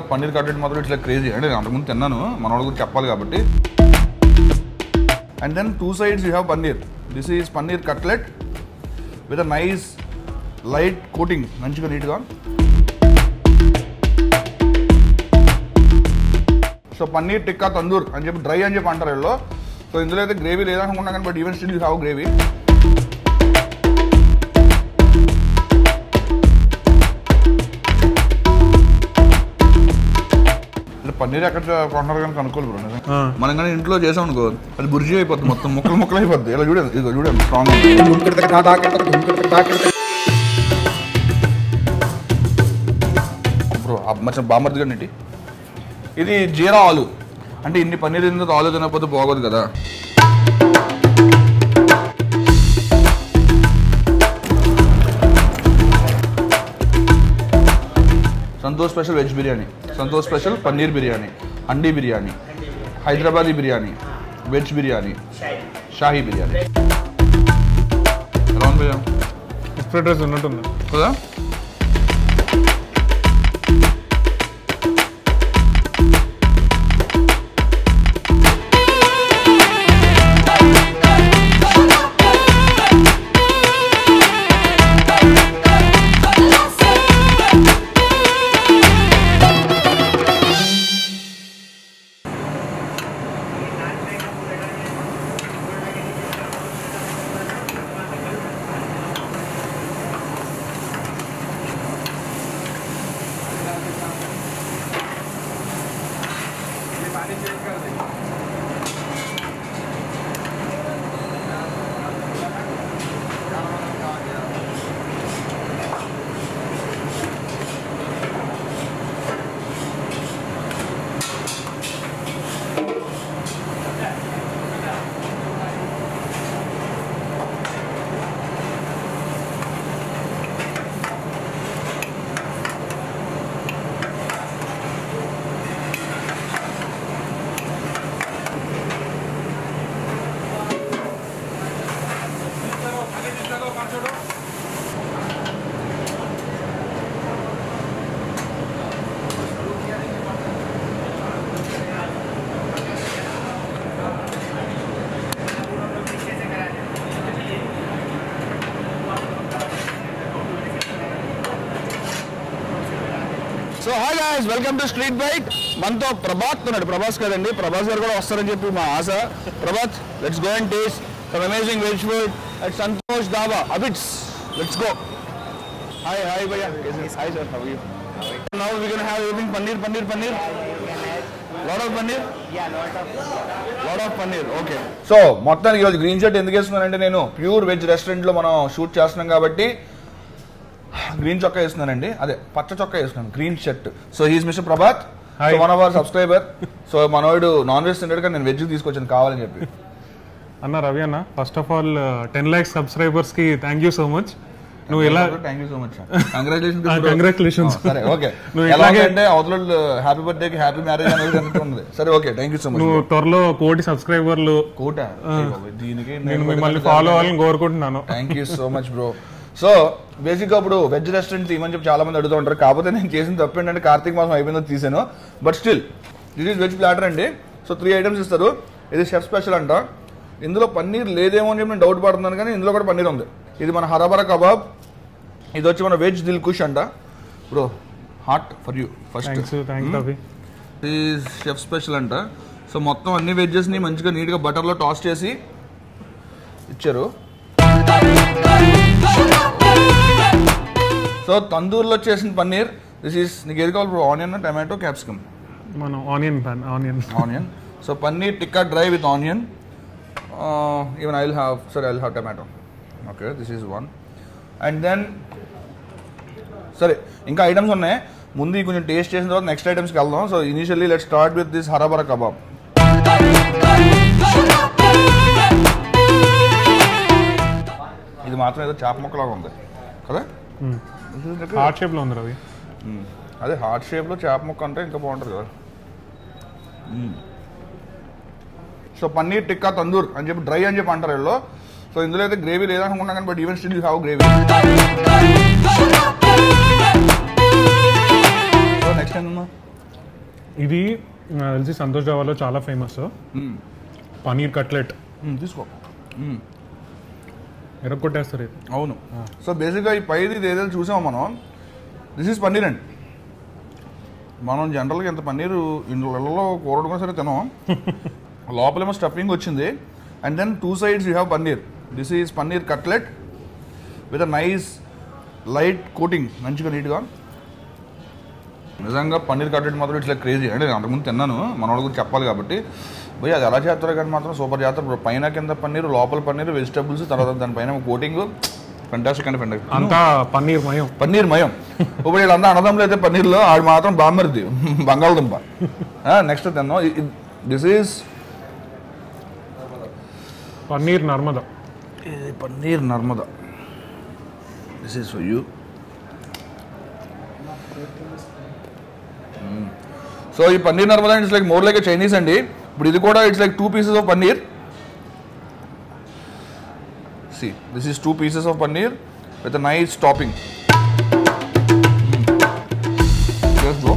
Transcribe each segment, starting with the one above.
Paneer cutlet మాత్రం ఇట్లా crazy అంటే నేను అంతకుముందు తిన్నాను మన వాళ్ళ గురించి చెప్పాలి కాబట్టి and then two sides you have paneer this is paneer cutlet with a nice light coating మంచిగా నీట్గా సో పన్నీర్ టిక్కా తందూర్ అని చెప్పి డ్రై అని చెప్పి అంటారు వీళ్ళు సో ఇందులో అయితే గ్రేవీ లేదనుకున్నా కానీ but even still you have gravy ఇలా పన్నీర్ ఎక్కడ కొంటున్నారు కానీ కనుక్కోవాలి బ్రో నిజంగా. ఆ. మనం కానీ ఇంట్లో చేసాం అనుకో అది బుర్జీ అయిపోద్ది మొత్తం ముక్కలు ముక్కలు అయిపోద్ది ఇలా చూడండి ఇదిగో చూడండి స్ట్రాంగ్ బ్రో మంచి బామర్ది గారి ఇది జీరా ఆలు అంటే ఇన్ని పన్నీర్ తిన్న ఆలు తినకపోతే బాగోదు కదా Santosh special veg biryani Santosh special paneer biryani అండీ బిర్యానీ హైదరాబాదీ బిర్యానీ వెజ్ బిర్యానీ షాహీ బిర్యానీ ఎలా ఉంది బిర్యానీ ఎక్స్ప్రెస్ డ్రెస్ ఉన్నట్టుంది కదా so hi guys welcome to street bite మనతో ప్రభాత్ ఉన్నాడు ప్రభాస్ కదండి ప్రభాస్ గారు కూడా వస్తారని చెప్పి మా ఆశ Prabhat let's go and taste some amazing veg food at Santosh Dhaba Abids let's go hi hi భయ్యా hi sir how you now we can have everything paneer paneer paneer lot of paneer lot of paneer okay so మొత్తానికి ఈరోజు గ్రీన్ షర్ట్ ఎందుకు వేస్తున్నానంటే నేను ప్యూర్ వెజ్ రెస్టారెంట్లో మనం shoot చేస్తున్నాం కాబట్టి green చొక్కా వేస్తున్నానండి అదే పచ్చ చొక్కా వేస్తున్నాను green shirt so he's mister Prabhat Hi. So one hour subscriber so మనోడు నాన్ వెజ్ తింటాడు కానీ నేను వెజ్ తీసుకొచ్చాను కావాలని చెప్పి అన్న రవి అన్న first of all ten lakhs subscribers కి థ్యాంక్ యూ సో మచ్ నువ్వు ఎలా thank you so much congratulation Ah, congratulations. సరే ఓకే నువ్వు ఎలా ఇట్లాగే- అంటే అవతల హ్యాపీ బర్త్డే కి హ్యాపీ మ్యారేజ్ అనేది జరుగుతుంది సరే okay thank you so much నువ్వు త్వరలో కోటి సబ్స్క్రైబర్లు కోట దీనికి నేను మిమ్మల్ని ఫాలో అవ్వాలని కోరుకుంటున్నాను thank you so much bro so బేసిక్గా ఇప్పుడు వెజ్ రెస్టారెంట్ తీయమని చెప్పి చాలా మంది అడుగుతూ ఉంటారు కాకపోతే నేను చేసిన తప్పు ఏంటంటే కార్తీక మాసం అయిపోయిందో తీసాను but still this is veg platter అండి సో త్రీ ఐటమ్స్ ఇస్తారు ఇది షెఫ్ స్పెషల్ అంట ఇందులో పన్నీర్ లేదేమో అని చెప్పి నేను డౌట్ పడుతున్నాను కానీ ఇందులో కూడా పన్నీర్ ఉంది ఇది మన హరాబరా కబాబ్ ఇది వచ్చి మన వెజ్ దిల్ కుష్ అంట bro hot for you first thanks thanks Ravi ఈ షెఫ్ స్పెషల్ అంట సో మొత్తం అన్ని వెజ్జెస్ని మంచిగా నీట్గా బటర్లో టాస్ చేసి ఇచ్చారు సో తందూర్లో చేసిన పన్నీర్ దిస్ ఈస్ నీకు ఏది కావాలి ఆనియన్ టమాటో క్యాప్సికమ్ మనం onion pan onion onion so paneer tikka dry with onion even I will have సరే I will have tomato okay this is one and then సరే ఇంకా ఐటమ్స్ ఉన్నాయి ముందు ఇవి కొంచెం టేస్ట్ చేసిన తర్వాత నెక్స్ట్ ఐటమ్స్కి వెళ్దాం so initially let start with this హరాబరా కబాబ్ ఇది మాత్రం ఏదో చేప ముక్కలాగా ఉంది కదా హార్ట్ షేప్ లో ఉంది రవి మ్మ్. అదే హార్ట్ షేప్లో చేప ముక్క అంటే ఇంకా బాగుంటుంది కదా మ్మ్. సో పన్నీర్ టిక్కా తందూర్ అని చెప్పి డ్రై అని చెప్పి అంటారు వీళ్ళు సో ఇందులో అయితే గ్రేవీ లేదనుకున్నా కానీ but even still you have gravy so next ఏంటమ్మా ఇది నాకు తెలిసి సంతోష్ డాబాలో చాలా ఫేమస్ పనీర్ కట్లెట్ తీసుకో ఎరగొట్టేస్తారు ఇది అవును సో బేసిక్గా ఈ పైది ఇది ఏదైతే చూసామో మనం దిస్ ఈజ్ పన్నీర్ అండి మనం జనరల్గా ఇంత పన్నీరు ఇళ్ళలో కూర కూడా సరే తినాం లోపలేమో స్టఫింగ్ వచ్చింది and then two sides you have paneer this is paneer cutlet with a nice light coating మంచిగా నీట్గా నిజంగా పన్నీర్ కట్లెట్ మాత్రం ఇట్స్ లైక్ క్రేజీ అంటే నేను అంతకుముందు తిన్నాను మనోడు గురించి చెప్పాలి కాబట్టి పోయి అది ఎలా చేస్తారో కానీ మాత్రం సూపర్ చేస్తారు ఇప్పుడు పైన కింద పన్నీర్ లోపల పన్నీర్ వెజిటబుల్స్ తర్వాత దానిపైన కోటింగ్ ఫెంటాస్టిక్ అండ్ ఫెంటాస్టిక్ అంతా పన్నీర్ మయం పన్నీర్ మయం ఇప్పుడు వీళ్ళంతా అన్నదమ్ములు అయితే పన్నీర్లో ఆడు మాత్రం బామ్మరిది బంగాళదుంప నెక్స్ట్ తిన్నాం దిస్ ఈజ్ పన్నీర్ నర్మదా ఇది paneer Narmada this is for you so ఈ paneer Narmada it's like more like Chinese అండి ఇప్పుడు ఇది కూడా it's like two pieces of paneer see this is two pieces of paneer with nice topping bro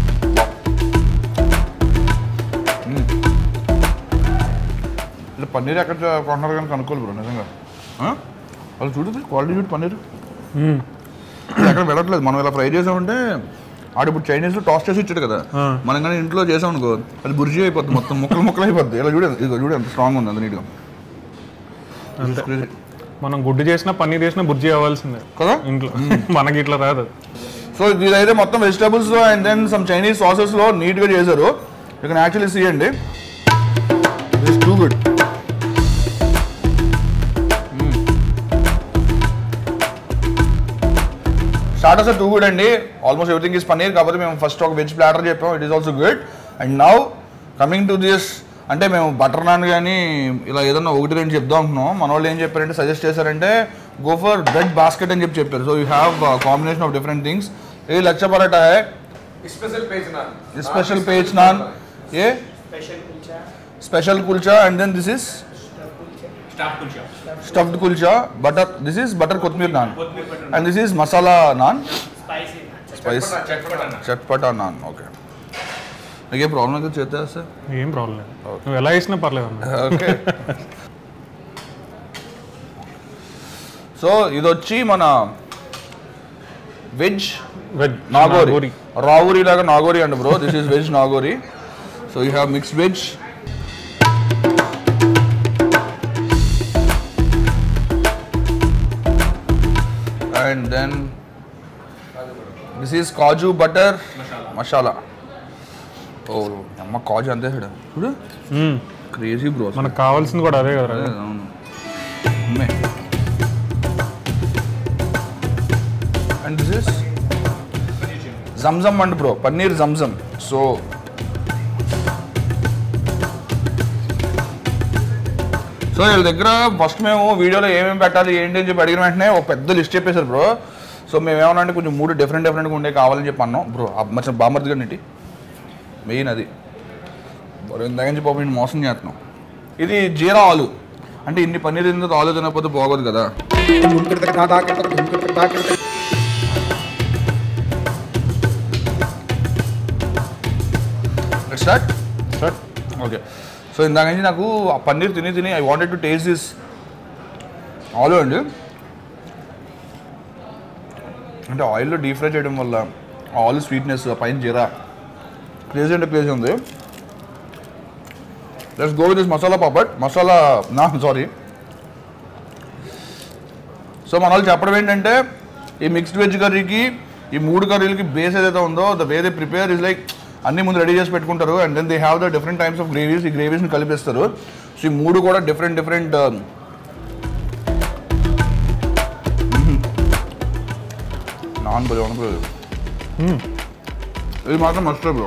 ఇలా పన్నీర్ ఎక్కడ కొంటున్నారు కానీ కనుక్కోవాలి బ్రో నిజంగా ఆ? వాళ్ళు చూడు క్వాలిటీ చూడు పన్నీర్ ఇది ఎక్కడ వెళ్ళట్లేదు మనం ఇలా ఫ్రై చేసామంటే ఆడు ఇప్పుడు చైనీస్లో టాస్ చేసి ఇచ్చాడు కదా ఆ. మనం కానీ ఇంట్లో చేసాం అనుకో అది బుర్జీ అయిపోద్ది మొత్తం ముక్కలు ముక్కలు అయిపోద్ది ఇలా చూడండి ఇదిగో చూడండి ఎంత స్ట్రాంగ్ ఉంది అంత నీట్గా అంతే Crazy. మనం గుడ్డు చేసినా పన్నీర్ చేసినా బుర్జీ అవ్వాల్సిందే కదా ఇంట్లో మనకి ఇట్లా రాదు సో ఇదైతే మొత్తం వెజిటబుల్స్లో అండ్ దెన్ సమ్ చైనీస్ సాసెస్లో నీట్గా చేశారు యూ కెన్ యాక్చువల్లీ సీ అండి it's too good starters too good అండి ఆల్మోస్ట్ ఎవ్రీథింగ్ ఈస్ పన్నీర్ కాకపోతే మేము ఫస్ట్ ఒక వెజ్ ప్లాటర్ చెప్పాం it is also good and now coming to this అంటే మేము బటర్ నాన్ కానీ ఇలా ఏదన్నా ఒకటి రెండు చెప్దాం అనుకున్నాం మన వాళ్ళు ఏం చెప్పారంటే సజెస్ట్ చేశారంటే గో ఫర్ బ్రెడ్ బాస్కెట్ అని చెప్పి చెప్పారు so you have combination of different things ఏ లచ్చ పరాటా హై स्पेशल पेज नान स्पेशल पेज नान ये special kulcha special kulcha and then this is stuffed kulcha stuffed kulcha butter this is butter kothmir naan kothmir butter and this is masala naan spicy Spice. Chatpata नान चटपटा नान okay నీకు ఏ ప్రాబ్లం అయితే చేస్తే సార్ ఏం ప్రాబ్లం లేదు నువ్వు ఎలా వేసినా పర్లేదు అన్న ఓకే సో ఇది వచ్చి మన వెజ్ వెజ్ నాగోరి రావురి లాగా నాగోరి అండి bro this is veg Nagori so you have mix veg and then this is kaju butter masala ఓ అమ్మ కాజు అంతే చూడు చూడు మ్మ్. క్రేజీ బ్రో మనకు కావాల్సింది కూడా అదే కదా అవును అమ్మే అండ్ దిస్ ఇస్ జమ్జమ్ అండి bro paneer Zamzam so so వీళ్ళ దగ్గర ఫస్ట్ మేము వీడియోలో ఏమేమి పెట్టాలి ఏంటి అని చెప్పి అడిగిన వెంటనే ఒక పెద్ద లిస్ట్ చెప్పేశారు బ్రో సో మేము ఏమన్నా అంటే కొంచెం మూడు డిఫరెంట్ డిఫరెంట్గా ఉండే కావాలని చెప్పి అన్నాం బ్రో మంచి బామర్దిగా నీటి మెయిన్ అది మరి ఇందాక నుంచి పాపం నేను మోసం చేస్తున్నాం ఇది జీరా ఆలు అంటే ఇన్ని పన్నీర్ తిన్న ఆలు తినకపోతే బాగోదు కదా స్టార్ట్ సార్ ఓకే సో ఇందాక నుంచి నాకు ఆ పన్నీర్ తిని తిని I wanted to taste this aloo అండి అంటే ఆయిల్లో డీప్ ఫ్రై చేయడం వల్ల ఆలు స్వీట్నెస్ ఆ పైన జీరా క్రేజీ అంటే క్రేజీ ఉంది let's go with this masala papad masala నా సారీ సో మన వాళ్ళు చెప్పడం ఏంటంటే ఈ మిక్స్డ్ వెజ్ కర్రీకి ఈ మూడు కర్రీలకి బేస్ ఏదైతే ఉందో the way they prepare is like అన్ని ముందు రెడీ చేసి పెట్టుకుంటారు and then they have the different types of gravies ఈ గ్రేవీస్ని కలిపిస్తారు సో ఈ మూడు కూడా different different naan bro bro ఇది మాత్రం మస్ట్ బ్రో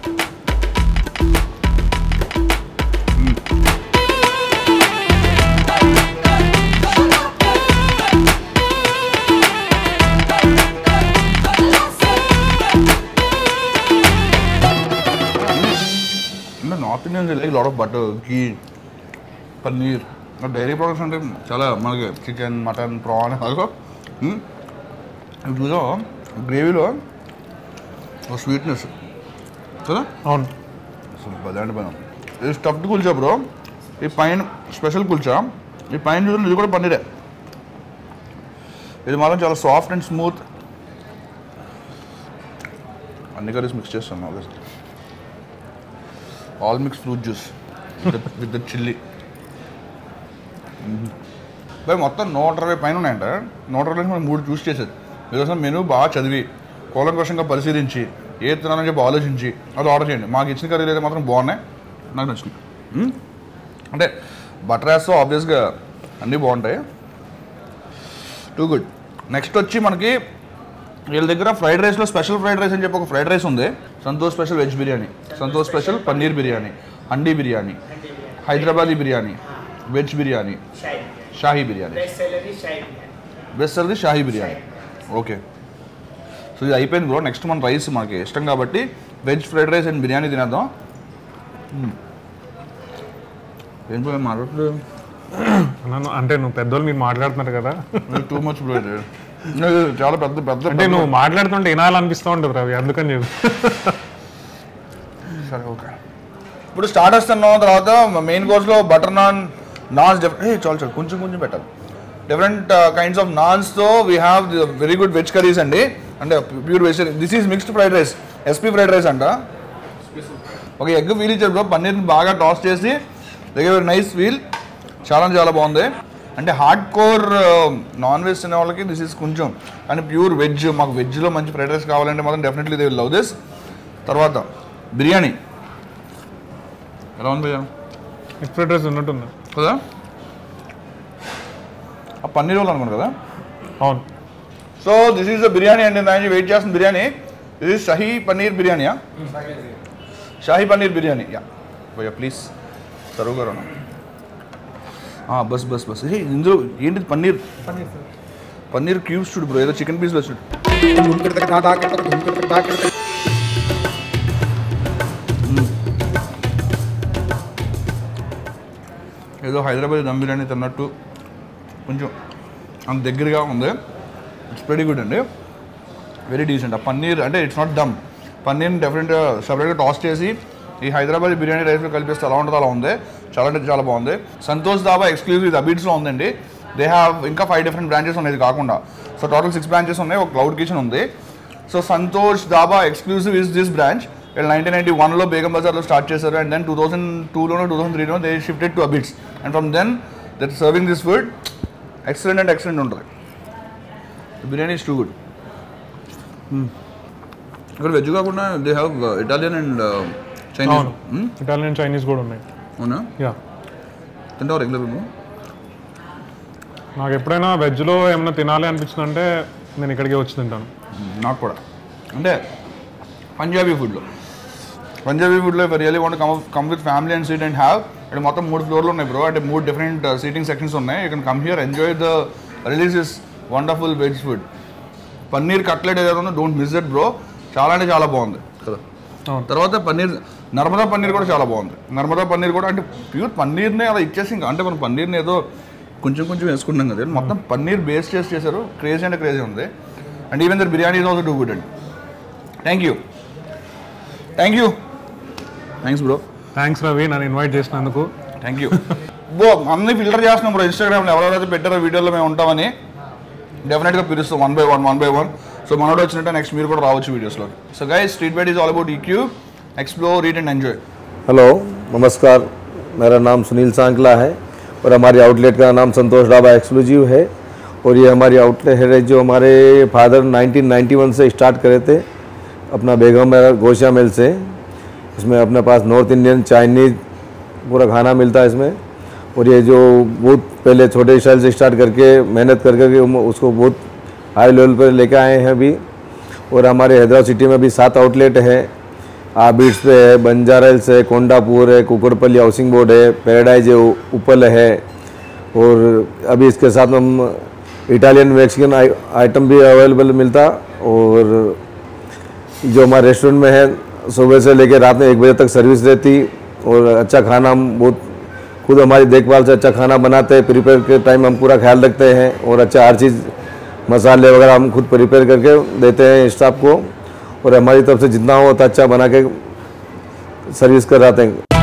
అంటే north Indians like lot of butter ghee paneer dairy products అంటే చాలా మనకి చికెన్ మటన్ ప్రాన్ అలాగో మ్మ్. ఇవి చూసావా గ్రేవీలో ఒక స్వీట్నెస్ కదా అవును అసలు భలే అంటే భలే. ఇది స్టఫ్డ్ కుల్చా బ్రో ఈ పైన స్పెషల్ కుల్చా ఈ పైన చూడండి ఇది కూడా పన్నీరే ఇది మాత్రం చాలా సాఫ్ట్ అండ్ స్మూత్ అన్ని కర్రీస్ మిక్స్ చేస్తాను all mix fruit juice with the chilli భయ్ మొత్తం నూట ఇరవై పైన ఉన్నాయంట నూట ఇరవై మనం మూడు చూస్ చేసేది మీకోసం మెనూ బాగా చదివి కూలంకషంగా పరిశీలించి ఏ తినాలని చెప్పి ఆలోచించి అది ఆర్డర్ చేయండి మాకు ఇచ్చిన కర్రీలు అయితే మాత్రం బాగున్నాయి నాకు నచ్చింది మ్మ్? అంటే బటర్ యాస్ ఆబ్వియస్గా అన్నీ బాగుంటాయి టూ గుడ్ నెక్స్ట్ వచ్చి మనకి వీళ్ళ దగ్గర ఫ్రైడ్ రైస్లో స్పెషల్ ఫ్రైడ్ రైస్ అని చెప్పి ఒక ఫ్రైడ్ రైస్ ఉంది Santosh special veg biryani Santosh special paneer biryani అండీ biryani Hyderabadi biryani veg biryani shahi shahi biryani best seller shahi biryani best సర్ది షాహీ బిర్యానీ ఓకే సో ఇది అయిపోయింది బ్రో నెక్స్ట్ మన రైస్ మనకి ఇష్టం కాబట్టి veg fried rice and biryani తినేద్దాం మ్మ్. ఏం బ్రో మాట్లాడలేదు నన్ను అంటే నువ్వు పెద్దోళ్ళు మీరు మాట్లాడుతున్నారు కదా టూ మచ్ బ్రో ఇది ఇది చాలా పెద్ద పెద్ద అంటే నువ్వు మాట్లాడుతుంటే వినాలనిపిస్తూ ఉంటుంది రవి అందుకని చెప్పి సరే ఓకే ఇప్పుడు స్టార్టర్స్ తిన్నాం తర్వాత మెయిన్ కోర్స్లో బటర్ నాన్ నాన్స్ డిఫరెంట్ చాలు చాలు కొంచెం కొంచెం పెట్టాలి డిఫరెంట్ కైండ్స్ ఆఫ్ నాన్స్తో we have very good veg curries అండి అంటే pure veg this is mixed fried rice S P fried rice అంట ఒక ఎగ్ వీల్ ఇచ్చారు బ్రో పన్నీర్ని బాగా టాస్ చేసి దగ్గర నైస్ వీల్ చాలా అంటే చాలా బాగుంది అంటే హార్డ్ కోర్ నాన్ వెజ్ తినే వాళ్ళకి దిస్ ఇస్ కొంచెం కానీ ప్యూర్ వెజ్ మాకు వెజ్లో మంచి ఫ్రైడ్ రైస్ కావాలంటే మాత్రం definitely they will love this తర్వాత బిర్యానీ ఎలా ఉంది బిర్యానీ ఎక్స్ప్రెడ్ రైస్ ఉన్నట్టుంది కదా ఆ పన్నీర్ వాళ్ళు అనుకోండి కదా అవును so this is the biryani అండి దాని వెయిట్ చేస్తున్న బిర్యానీ దిస్ ఈస్ షహీ పన్నీర్ బిర్యానీయా షాహీ పన్నీర్ బిర్యానీ యా భయ్యా ప్లీజ్ సర్వ్ గారు బస్ బస్ బస్ హే ఇందులో ఏంటి పన్నీర్ పన్నీర్ క్యూబ్స్ చూడు బ్రో ఏదో చికెన్ పీస్లో చూడు ఏదో హైదరాబాద్ దమ్ బిర్యానీ తిన్నట్టు కొంచెం అంత దగ్గరగా ఉంది ఇట్స్ వెరీ గుడ్ అండి వెరీ డీసెంట్ ఆ పన్నీర్ అంటే ఇట్స్ నాట్ దమ్ పన్నీర్ని డెఫినెట్గా సపరేట్గా టాస్ చేసి ఈ హైదరాబాద్ బిర్యానీ రైస్లో కలిపిస్తే ఎలా ఉంటుందో అలా ఉంది చాలా అంటే చాలా బాగుంది సంతోష్ దాబా ఎక్స్క్లూజివ్ ఇది అబీట్స్లో ఉందండి దే హ్యావ్ ఇంకా ఫైవ్ డిఫరెంట్ బ్రాంచెస్ ఉన్నాయి ఇది కాకుండా సో టోటల్ సిక్స్ బ్రాంచెస్ ఉన్నాయి ఒక క్లౌడ్ కిచెన్ ఉంది so Santosh Dhaba exclusive is this branch వీళ్ళు నైన్టీన్ నైన్టీ వన్లో బేగం బజార్లో స్టార్ట్ చేశారు అండ్ దెన్ టూ థౌసండ్ టూలోనో టూ థౌసండ్ త్రీలో they shifted to Abids and from then that serving this food excellent and excellent ఉంటుంది బిర్యానీ ఇస్ టూ గుడ్ ఇక్కడ veg కాకుండా they have Italian and Chinese అవును Italian Chinese కూడా ఉన్నాయి అవునా యా తింటావు రెగ్యులర్ నువ్వు నాకు ఎప్పుడైనా వెజ్లో ఏమైనా తినాలి అనిపించిందంటే నేను ఇక్కడికి వచ్చి తింటాను నాకు కూడా అంటే పంజాబీ ఫుడ్లో పంజాబీ ఫుడ్లో if really want come come with family and seat and have ఇక్కడ మొత్తం మూడు ఫ్లోర్లు ఉన్నాయి బ్రో అంటే మూడు డిఫరెంట్ సీటింగ్ సెక్షన్స్ ఉన్నాయి you can come here enjoy the release is wonderful veg food paneer cutlet ఏదైతే ఉందో డోంట్ మిస్ దట్ బ్రో చాలా అంటే చాలా బాగుంది కదా అవును తర్వాత పన్నీర్ నర్మదా పన్నీర్ కూడా చాలా బాగుంది నర్మదా పన్నీర్ కూడా అంటే ప్యూర్ పన్నీర్నే అలా ఇచ్చేసి ఇంకా అంటే మనం పన్నీర్ని ఏదో కొంచెం కొంచెం వేసుకుంటాం కదా మొత్తం పన్నీర్ బేస్ చేసి చేశారు క్రేజీ అంటే క్రేజీ ఉంది and even the biryani is also too good అండి thank you thank you thanks bro thanks Ravi నన్ను ఇన్వైట్ చేసినందుకు థ్యాంక్ యూ బో అన్ని ఫిల్టర్ చేస్తున్నాం బ్రో ఇన్స్టాగ్రామ్లో ఎవరెవరైతే పెట్టారో వీడియోలో మేము ఉంటామని డెఫినెట్గా పిలుస్తాం one by one one by one so మనోడు వచ్చినట్టే నెక్స్ట్ మీరు కూడా రావచ్చు వీడియోస్లో so guys street bite is all about E Q explore read and enjoy hello नमस्कार मेरा नाम सुनील सांकला है और हमारी आउटलेट का नाम संतोष ढाबा एक्सक्लूसिव है और ये हमारी आउटलेट है जो हमारे फादर 1991 से स्टार्ट करे थे अपना बेगम गोशा मिल से इसमें अपने पास नॉर्थ इंडियन चाइनीज़ पूरा खाना मिलता है इसमें और ये जो बहुत पहले छोटे स्टाइल से स्टार्ट करके मेहनत कर करके हम उसको बहुत हाई लेवल पर लेके आए हैं अभी और हमारे हैदराबाद सिटी में भी सात आउटलेट है आबिट्स पे है बंजारा हिल्स है कोंडापुर है कुकड़पल्ली हाउसिंग बोर्ड है पैराडाइज है उपल है और अभी इसके साथ हम इटालियन मैक्सिकन आइटम भी अवेलेबल मिलता और जो हमारे रेस्टोरेंट में है सुबह से लेकर रात में एक बजे तक सर्विस रहती और अच्छा खाना हम बहुत खुद हमारी देखभाल से अच्छा खाना बनाते हैं प्रिपेयर के टाइम हम पूरा ख्याल रखते हैं और अच्छा हर चीज़ मसाले वगैरह हम खुद प्रिपेयर करके देते हैं स्टाफ को और हमारी तरफ से जितना हो उतना अच्छा बना के सर्विस कर रहा था